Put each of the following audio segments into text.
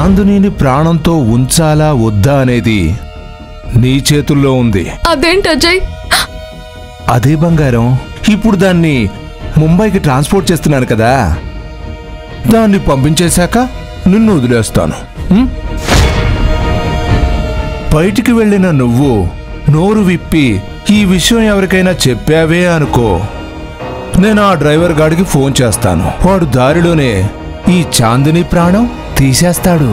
చాందునీని ప్రాణంతో ఉంచాలా వద్దా అనేది నీ చేతుల్లో ఉంది అదేంటి అజయ్ అదే బంగారం ఇప్పుడు దాన్ని ముంబైకి ట్రాన్స్పోర్ట్ చేస్తున్నాను కదా దాన్ని పంపించేశాక నిన్ను వదిలేస్తాను ఉం? బయటికి వెళ్ళిన నువ్వు నోరు విప్పి ఈ విషయం ఎవరికైనా చెప్పావే అనుకో నేను ఆ డ్రైవర్ గాడికి ఫోన్ చేస్తాను వాడు దారిలోనే ఈ చాందిని ప్రాణం తీసేస్తాడు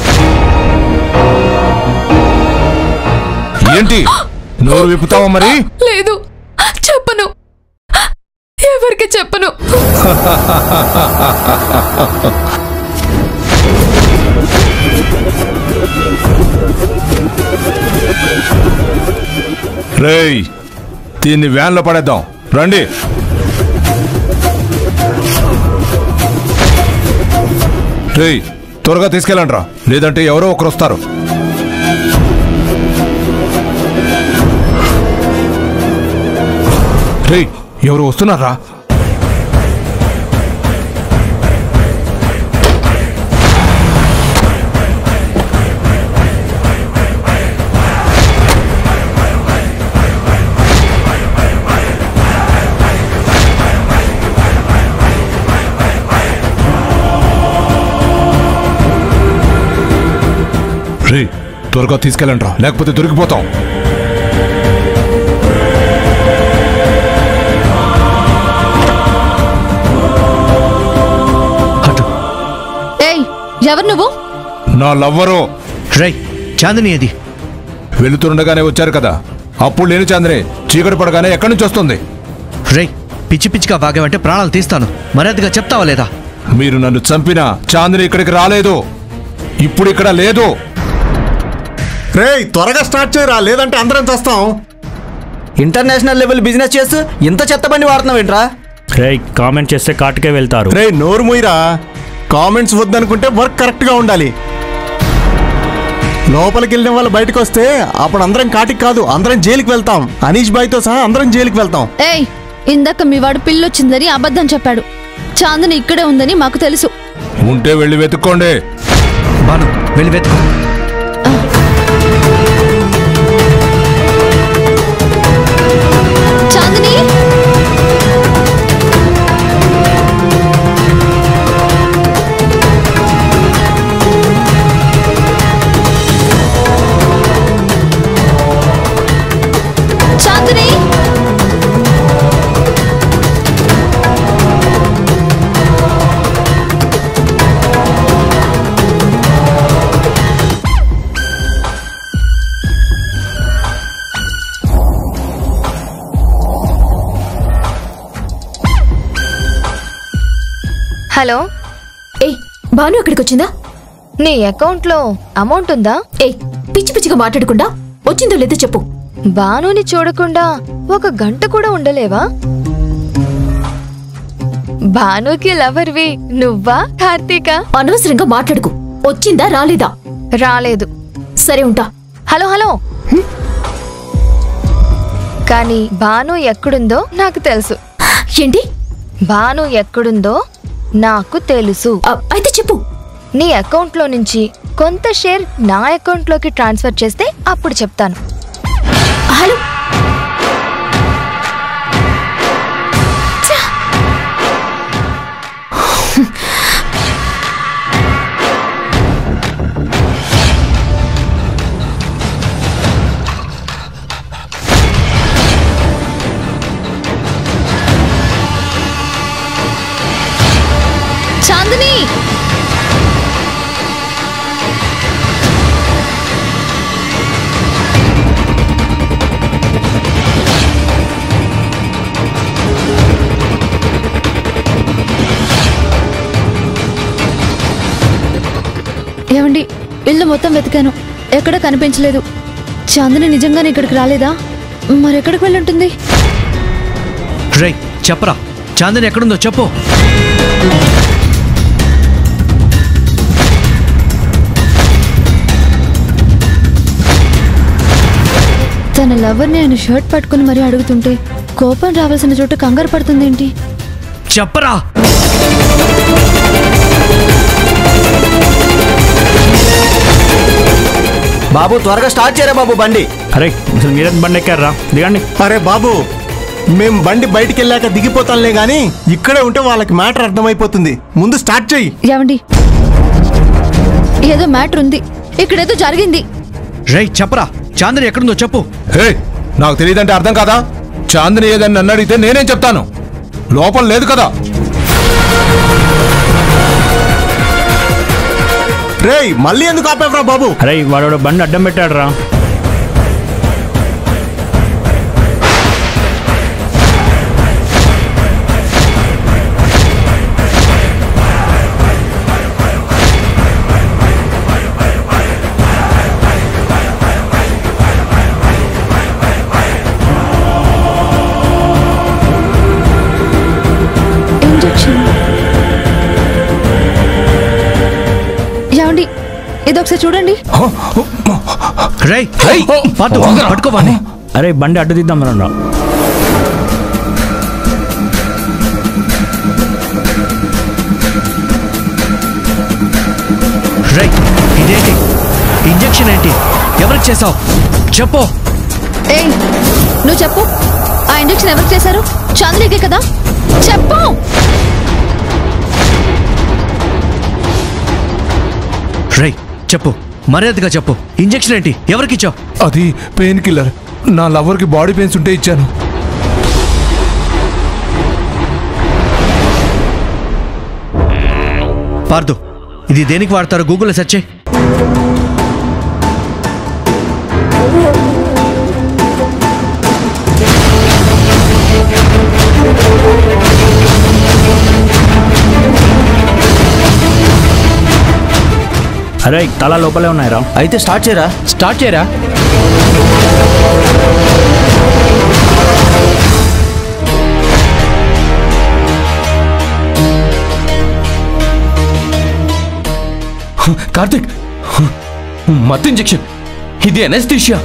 ఏంటి నోరు విప్పుతావా మరి లేదు చెప్పను ఎవరికి చెప్పను రేయ్ దీన్ని వ్యాన్లో పడేద్దాం రండి రేయ్ త్వరగా తీసుకెళ్ళండి లేదంటే ఎవరో ఒకరు వస్తారు రేయ్ ఎవరు వస్తున్నారా రే త్వరగా తీసుకెళ్ళండి లేకపోతే దొరికిపోతాం అటు ఏయ్ ఎవరు నువ్వు నా లవ్వరు రై చాందిని అది వెళుతుండగానే వచ్చారు కదా అప్పుడు లేని చాంద్రే చీకటి పడగానే ఎక్కడి నుంచి వస్తుంది రై పిచ్చి పిచ్చిగా వాగావంటే ప్రాణాలు తీస్తాను మర్యాదగా చెప్తావా లేదా మీరు నన్ను చంపిన చాందిని ఇక్కడికి రాలేదు ఇప్పుడు ఇక్కడ లేదు రేయ్ త్వరగా స్టార్ట్ చేయరా లేదంటే అందరం చేస్తాం ఇంటర్నేషనల్ లెవెల్ బిజినెస్ చేస్తూ ఇంత చెత్త బండి వాడుతున్నావు ఏంట్రా రే కామెంట్ చేస్తే కాటుకే వెళ్తారు రేయ్ నోరు మూయిరా కామెంట్స్ వద్దనుకుంటే వర్క్ కరెక్ట్ గా ఉండాలి లోపలికి వెళ్ళిన వాళ్ళు బయటకు వస్తే అప్పుడు అందరం కాటికి కాదు అందరం జైలుకి వెళ్తాం అనీష్ బాయ్తో సహా అందరం జైలుకి వెళ్తాం ఏయ్ ఇందాక మీ వాడు పిల్లొచ్చిందని అబద్ధం చెప్పాడు చాందని ఇక్కడే ఉందని మాకు తెలుసు ఉంటే వెళ్ళి వెతుక్కోండి బాను వెళ్ళి వెతుకో చాందిని చాందిని హలో ఏయ్ భాను ఇక్కడికి వచ్చిందా నీ అకౌంట్లో అమౌంట్ ఉందా ఏయ్ పిచ్చి పిచ్చిగా మాట్లాడకుండా వచ్చిందో లేదో చెప్పు బానుని చూడకుండా ఒక గంట కూడా ఉండలేవా భానుకి లవర్వి నువ్వా కార్తీక అనవసరంగా మాట్లాడుకు వచ్చిందా రాలేదా రాలేదు సరే ఉంటా హలో హలో కానీ భాను ఎక్కడుందో నాకు తెలుసు ఏంటి భాను ఎక్కడుందో నాకు తెలుసు ఆ, అయితే చెప్పు నీ అకౌంట్లో నుంచి కొంత షేర్ నా అకౌంట్లోకి ట్రాన్స్ఫర్ చేస్తే అప్పుడు చెప్తాను హలో చాందిని ఏమండి ఇల్లు మొత్తం వెతికాను ఎక్కడ కనిపించలేదు చాందిని నిజంగానే ఇక్కడికి రాలేదా మరెక్కడికి వెళ్ళుంటుంది రై చెప్పరా చాందిని ఎక్కడుందో చెప్పు తన లవర్ని ఆయన షర్ట్ పట్టుకుని మరీ అడుగుతుంటే కోపం రావాల్సిన చోట కంగారు పడుతుందేంటి చెప్పరా బాబు త్వరగా స్టార్ట్ చేయరా బాబు బండి అరే అసలు మీరే బండి ఎక్కారా దిగండి అరే బాబు మేం బండి బయటికి వెళ్ళాక దిగిపోతాంలే గాని ఇక్కడే ఉంటే వాళ్ళకి మ్యాటర్ అర్థమైపోతుంది ముందు స్టార్ట్ చెయ్యి ఏమండి ఏదో మ్యాటర్ ఉంది ఇక్కడేదో జరిగింది రై చెప్పరా చాందిని ఎక్కడుందో చెప్పు హే నాకు తెలియదంటే అర్థం కాదా చాందిని ఏదని నన్ను అడిగితే నేనేం చెప్తాను లోపల లేదు కదా రేయ్ మళ్ళీ ఎందుకు ఆపేవరా బాబు అరే వాడు బండి అడ్డం పెట్టాడు రా ఇంజెక్షన్ ఏమండి ఇది ఒకసారి చూడండి రై పాతు పట్టుకోవాని అరే బండి అడ్డు తీద్దాం రా రై ఇదేంటి ఇంజెక్షన్ ఏంటి ఎవరికి చేసావు చెప్పు ఏయ్ నువ్వు చెప్పు ఆ ఇంజెక్షన్ ఎవరికి చేశారు చాంద్రీకే కదా చెప్పు రై చెప్పు మర్యాదగా చెప్పు ఇంజెక్షన్ ఏంటి ఎవరికి ఇచ్చావు అది పెయిన్ కిల్లర్ నా లవర్కి బాడీ పెయిన్స్ ఉంటే ఇచ్చాను పార్దు ఇది దేనికి వాడతారో గూగుల్లో సెర్చ్ చేయి అరే తల లోపలే ఉన్నాయిరా అయితే స్టార్ట్ చేయరా స్టార్ట్ చేయరా కార్తిక్ మత్తు ఇంజెక్షన్ ఇది ఎనస్థీషియా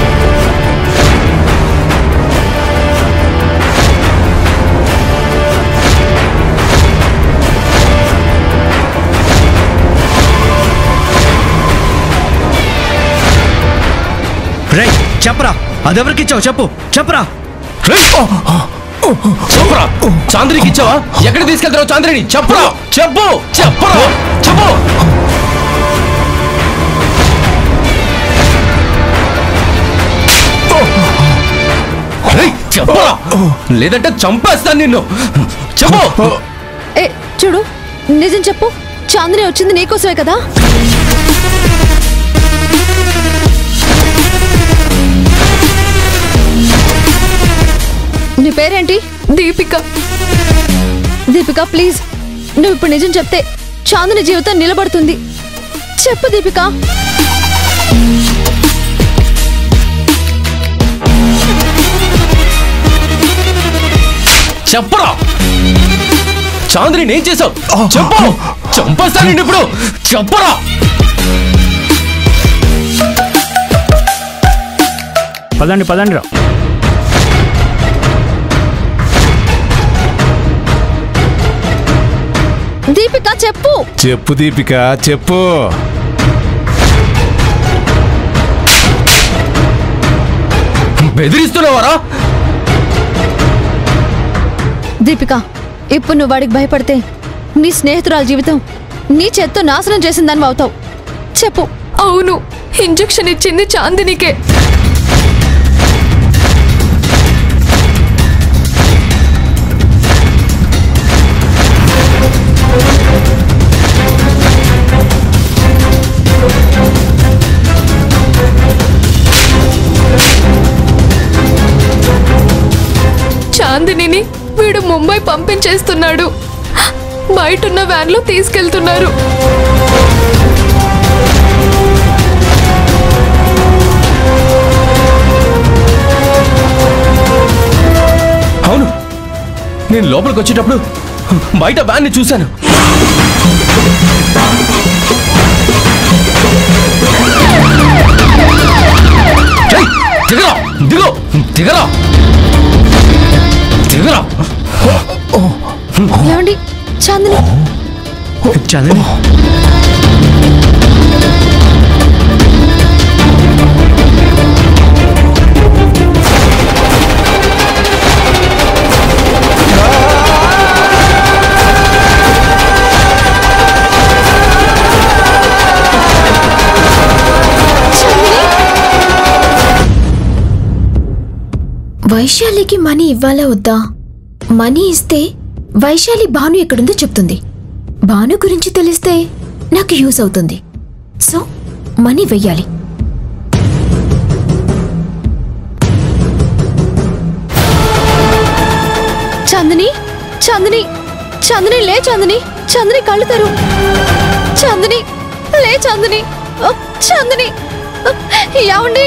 రై చెప్పరా అదెవరికి ఇచ్చావు చెప్పు చెప్పరా చెప్పురా చాంద్రికి ఇచ్చావా ఎక్కడ తీసుకెళ్తావు చాంద్రిని చెప్పురా చెప్పు చెప్పురా చెప్పు రేయ్, చెప్పురా లేదంటే చంపేస్తాను నిన్ను చెప్పు ఏ చూడు నిజం చెప్పు చాందిని వచ్చింది నీకోసమే కదా నీ పేరేంటి దీపిక దీపిక ప్లీజ్ నువ్వు ఇప్పుడు నిజం చెప్తే చాందిని జీవితం నిలబడుతుంది చెప్పు దీపిక చెప్పరా చాంద్రిని ఏం చేసావు చెప్పు చంపేస్తాను నిన్ను ఇప్పుడు చెప్పరా పదండి పదండి రా దీపిక చెప్పు చెప్పు దీపిక చెప్పు బెదిరిస్తున్నావారా దీపిక ఇప్పుడు నువ్వు వాడికి భయపడితే నీ స్నేహితురాల జీవితం నీ చేత్తో నాశనం చేసిందని అవుతావు చెప్పు అవును ఇంజెక్షన్ ఇచ్చింది చాందినికే చాందినిని వీడు ముంబై పంపించేస్తున్నాడు బయటున్న వ్యాన్లో తీసుకెళ్తున్నారు అవును నేను లోపలికి వచ్చేటప్పుడు బయట వ్యాన్ని చూశాను ఏయ్, దిగరా దిగో దిగరా దిగరా ఏమండి చాందిని చదివి వైశాలికి మనీ ఇవ్వాలా వద్దా మనీ ఇస్తే వైశాలి భాను ఎక్కడుందో చెప్తుంది భాను గురించి తెలిస్తే నాకు యూజ్ అవుతుంది సో మనీ వెయ్యాలి చందని చందని చందని లే చందని చందని కళ్ళు తెరు చందని లే చందని ఓ, చందని ఓ, ఏమండి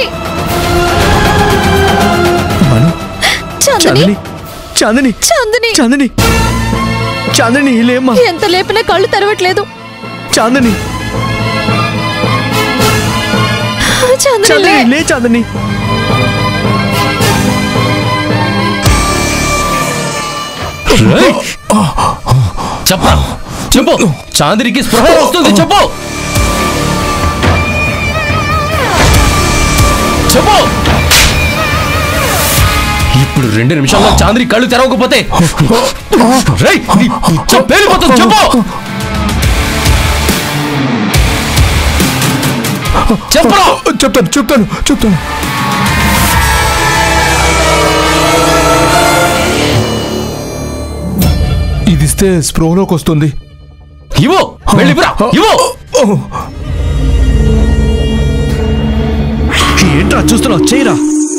మను చందని చాందిని చాందిని చందని చాందిని చాందిని లేమ్మా ఎంత లేపినా కళ్ళు తెరవట్లేదు చాందిని చందని లే చాందిని లే చాందిని రేయ్! చెప్ప చెప్పు చాందినికి స్పృహ వస్తుంది చెప్పు చెప్పు ఇప్పుడు రెండు నిమిషాల్లో చాంద్రి కళ్ళు తెరవకపోతే రేయ్, నీ పుచ్చ పేలిపోతుంది చెప్పు చెప్పరా చెప్తాను చెప్తాను చెప్తాను ఇది ఇస్తే స్ప్రోలోకి వస్తుంది ఇవ్వు వెళ్ళిపురా ఇవ్వు ఏంట్రా చూస్తున్నావు చేయరా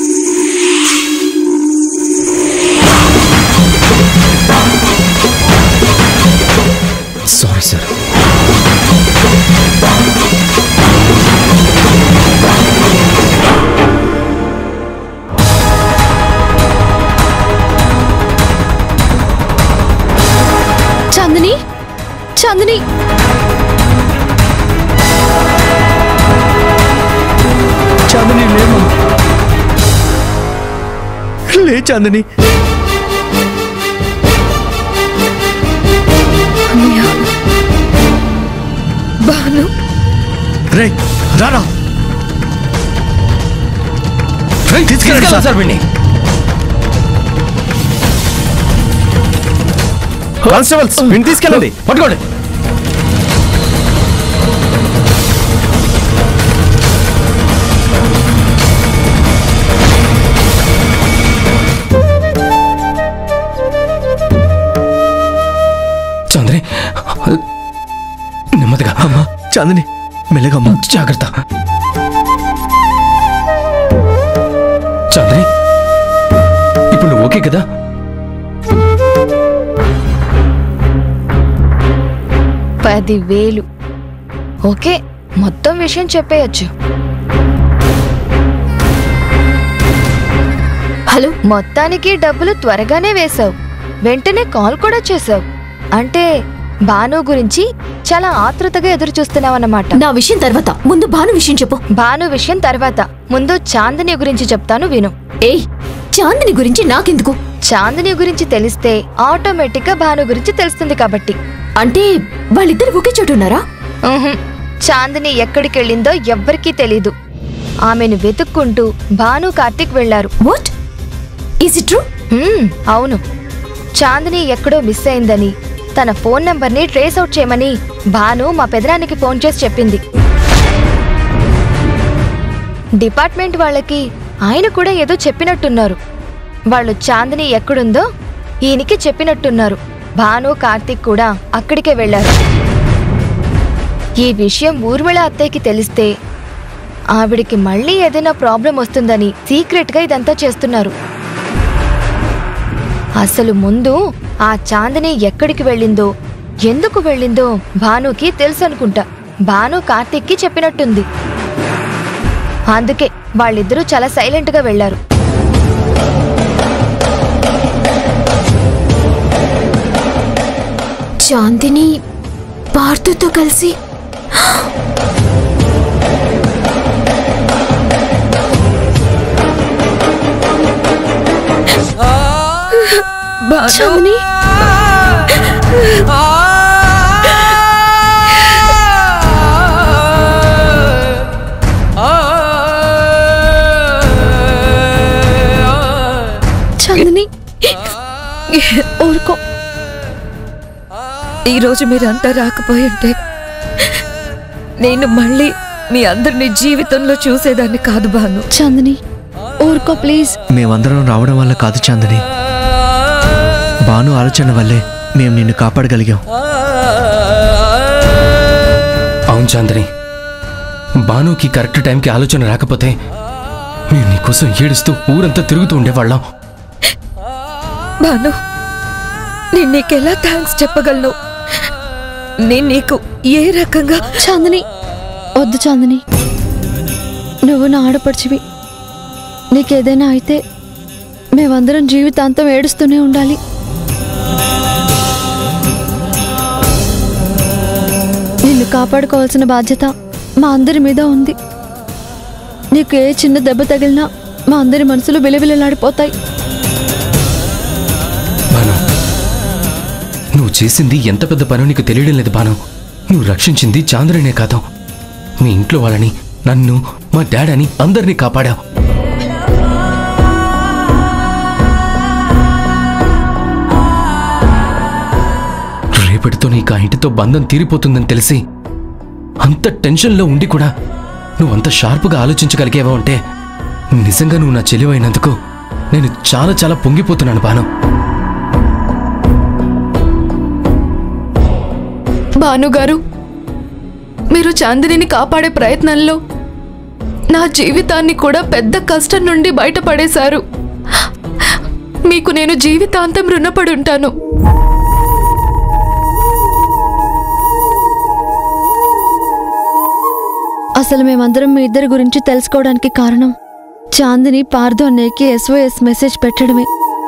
సారీ సార్ చందని చందని చాందిని లేమ్మా లే చాందిని భాను రే రారా రేయ్, తీసుకెళ్ళండి తీసుకెళ్ళండి సార్. సార్ వీడిని కానిస్టేబుల్స్ విని తీసుకెళ్ళండి పట్టుకోండి చంద్రి నెమ్మదిగా అమ్మా చాందిని మెల్లగమ్మా జాగ్రత్త చంద్రి ఇప్పుడు నువ్వు ఓకే కదా పదివేలు ఓకే మొత్తం విషయం చెప్పేయచ్చు హలో మొత్తానికి డబ్బులు త్వరగానే వేశావు వెంటనే కాల్ కూడా చేశావు అంటే భాను గురించి చాలా ఆతృతగా ఎదురు చూస్తున్నావన్నమాట నా విషయం తర్వాత ముందు భాను విషయం చెప్పు భాను విషయం తర్వాత ముందు చాందిని గురించి చెప్తాను విను ఏయ్ చాందిని గురించి నాకెందుకు చాందిని గురించి తెలిస్తే ఆటోమేటిక్ గా భాను గురించి తెలుస్తుంది కాబట్టి అంటే వాళ్ళిద్దరు ఒకే చోటు ఉన్నారా ఉహుం. చాందిని ఎక్కడికెళ్ళిందో ఎవ్వరికీ తెలీదు ఆమెను వెతుక్కుంటూ భాను కార్తిక్ వెళ్లారు వాట్ ఈజ్ ఇట్ ట్రూ హ్మ్, అవును చాందిని ఎక్కడో మిస్ అయిందని తన ఫోన్ నంబర్ని ట్రేస్ అవుట్ చేయమని భాను మా పెదనానికి ఫోన్ చేసి చెప్పింది డిపార్ట్మెంట్ వాళ్ళకి ఆయన కూడా ఏదో చెప్పినట్టున్నారు వాళ్ళు చాందిని ఎక్కడుందో ఈయనకి చెప్పినట్టున్నారు భాను కార్తీక్ కూడా అక్కడికే వెళ్లారు ఈ విషయం ఊర్మిళ అత్తయ్యకి తెలిస్తే ఆవిడికి మళ్ళీ ఏదైనా ప్రాబ్లం వస్తుందని సీక్రెట్గా ఇదంతా చేస్తున్నారు అసలు ముందు ఆ చాందిని ఎక్కడికి వెళ్ళిందో ఎందుకు వెళ్ళిందో భానుకి తెలుసు అనుకుంటా భాను కార్తిక్కి చెప్పినట్టుంది అందుకే వాళ్ళిద్దరూ చాలా సైలెంట్గా వెళ్లారు చాందిని పార్థుతో కలిసి చాందిని చాందిని ఊరుకో ఈరోజు మీరంతా రాకపోయి ఉంటే నేను మళ్ళీ మీ అందరిని జీవితంలో చూసేదాన్ని కాదు భాను చాందిని ఊరుకో ప్లీజ్ మేమందరం రావడం వల్ల కాదు చాందని భాను ఆలోచన వల్లే మేము నిన్ను కాపాడగలిగాం అవును చాందని భానుకి కరెక్ట్ టైంకి ఆలోచన రాకపోతే మేము నీకోసం ఏడుస్తూ ఊరంతా తిరుగుతూ ఉండేవాళ్ళం భాను నేను నీకెలా థ్యాంక్స్ చెప్పగలను నేను నీకు ఏ రకంగా చాందిని వద్దు చాందిని నువ్వు నా ఆడపడిచివి నీకేదైనా అయితే మేమందరం జీవితాంతం ఏడుస్తూనే ఉండాలి నిన్ను కాపాడుకోవాల్సిన బాధ్యత మా అందరి మీద ఉంది నీకు ఏ చిన్న దెబ్బ తగిలినా మా అందరి మనసులు విలవిలలాడిపోతాయి భాను నువ్వు చేసింది ఎంత పెద్ద పనో నీకు తెలియడం లేదు భాను నువ్వు రక్షించింది చాంద్రనే కాదు మీ ఇంట్లో వాళ్ళని నన్ను మా డాడని అందరినీ కాపాడావు రేపటితో నీకు ఆ ఇంటితో బంధం తీరిపోతుందని తెలిసి అంత టెన్షన్లో ఉండి కూడా నువ్వు అంత షార్ప్గా ఆలోచించగలిగేవా అంటే నిజంగా నువ్వు నా చెలివైనందుకు నేను చాలా చాలా పొంగిపోతున్నాను బాను భానుగారు మీరు చాందినిని కాపాడే ప్రయత్నంలో నా జీవితాన్ని కూడా పెద్ద కష్టం నుండి బయటపడేశారు మీకు నేను జీవితాంతం రుణపడి ఉంటాను అసలు మేమందరం మీ ఇద్దరి గురించి తెలుసుకోవడానికి కారణం చాందిని పార్దు అన్నయ్యకి ఎస్ఓఎస్ మెసేజ్ పెట్టడమే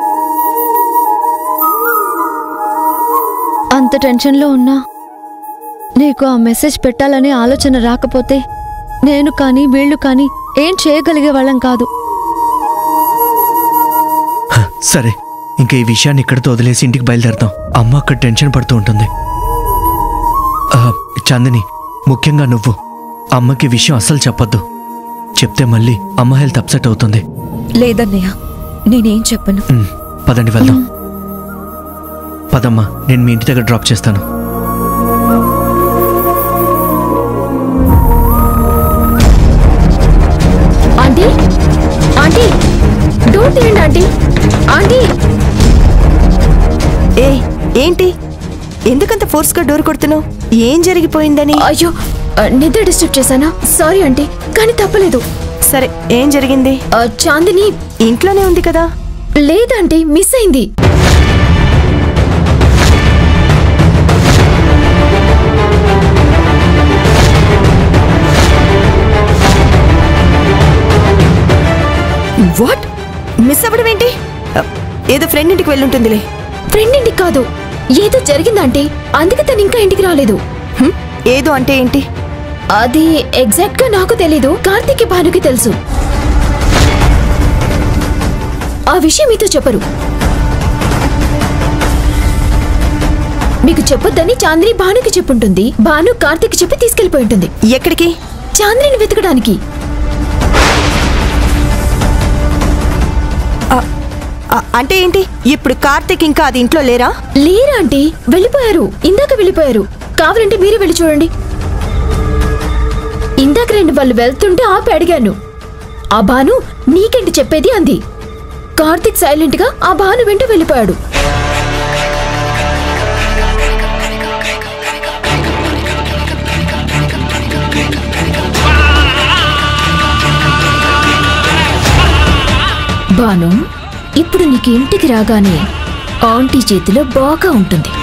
అంత టెన్షన్లో ఉన్నా నీకు ఆ మెసేజ్ పెట్టాలనే ఆలోచన రాకపోతే నేను కానీ వీళ్ళు కానీ ఏం చేయగలిగే వాళ్ళం కాదు హ, సరే ఇంకా ఈ విషయాన్ని ఇక్కడితో వదిలేసి ఇంటికి బయలుదేరదాం అమ్మ అక్కడ టెన్షన్ పడుతూ ఉంటుంది ఆ, చాందిని ముఖ్యంగా నువ్వు అమ్మకి ఈ విషయం అస్సలు చెప్పొద్దు చెప్తే మళ్ళీ అమ్మ హెల్త్ అప్సెట్ అవుతుంది లేదన్నయ్య నేనేం చెప్పను ఉమ్, పదండి వెళ్దాం పదమ్మా నేను మీ ఇంటి దగ్గర డ్రాప్ చేస్తాను ఆంటీ ఆంటీ డోర్ తీయండి ఆంటీ ఆంటీ ఏ ఏంటి ఎందుకంత ఫోర్స్ గా డోర్ కొడుతున్నావు ఏం జరిగిపోయిందని అయ్యో ఆ, నిద్ర డిస్టర్బ్ చేశానా సారీ ఆంటీ కానీ తప్పలేదు సరే ఏం జరిగింది ఆ, చాందిని ఇంట్లోనే ఉంది కదా లేదంటీ మిస్ అయింది వాట్ మిస్ అవ్వడం ఏంటి అ, ఏదో ఫ్రెండ్ ఇంటికి వెళ్ళుంటుందిలే ఫ్రెండ్ ఇంటికి కాదు ఏదో జరిగిందంటే అందుకే తను ఇంకా ఇంటికి రాలేదు హ్మ్? ఏదో అంటే ఏంటి అది ఎగ్జాక్ట్ గా నాకు తెలీదు కార్తీక్ భానుకి తెలుసు ఆ విషయం మీతో చెప్పరు మీకు చెప్పొద్దని చాంద్రి భానుకి చెప్పుంటుంది భాను కార్తీక్ చెప్పి తీసుకెళ్లిపోయి ఉంటుంది ఎక్కడికి చాంద్రిని వెతకడానికి అ, అంటే ఏంటి ఇప్పుడు కార్తీక్ ఇంకా అది ఇంట్లో లేరా లేరా ఆంటీ వెళ్ళిపోయారు ఇందాక వెళ్ళిపోయారు కావాలంటే మీరే వెళ్ళి చూడండి ఇందాక రెండు వాళ్ళు వెళ్తుంటే ఆపి అడిగాను ఆ భాను నీకేంటి చెప్పేది అంది కార్తిక్ సైలెంట్ గా ఆ భాను వెంట వెళ్ళిపోయాడు భాను ఇప్పుడు నీకు ఇంటికి రాగానే ఆంటీ చేతిలో బాగా ఉంటుంది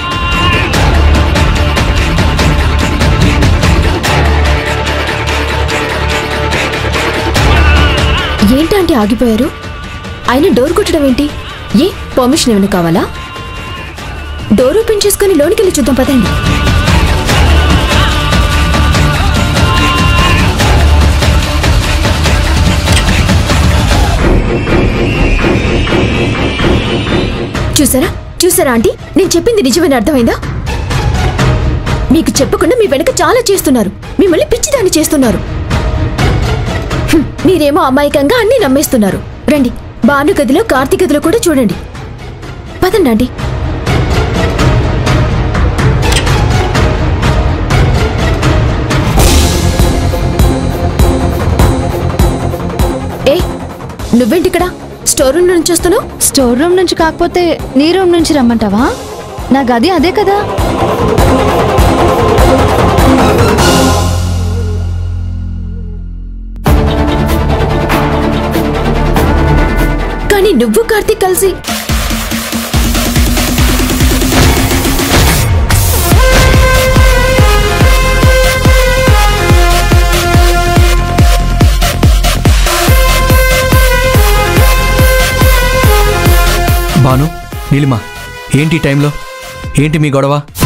ఏంటంటే ఆగిపోయారు ఆయన డోర్ కొట్టడం ఏంటి ఏ పర్మిషన్ ఏమైనా కావాలా డోర్ ఓపెన్ చేసుకుని లోనికి వెళ్ళి చూద్దాం పదండి చూసారా చూసారా ఆంటీ నేను చెప్పింది నిజమని అర్థమైందా మీకు చెప్పకుండా మీ వెనక చాలా చేస్తున్నారు మిమ్మల్ని పిచ్చిదాన్ని చేస్తున్నారు హ్మ్, మీరేమో అమాయకంగా అన్ని నమ్మేస్తున్నారు రండి భాను గదిలో కార్తీక్ గదిలో కూడా చూడండి పదండి ఆంటీ ఏ నువ్వేంటి ఇక్కడ స్టోర్ రూమ్ నుంచి వస్తున్నావు స్టోర్ రూమ్ నుంచి కాకపోతే నీ రూమ్ నుంచి రమ్మంటావా నా గది అదే కదా కానీ నువ్వు కార్తీక్ కలిసి భాను నీలిమా ఏంటి ఈ టైంలో ఏంటి మీ గొడవ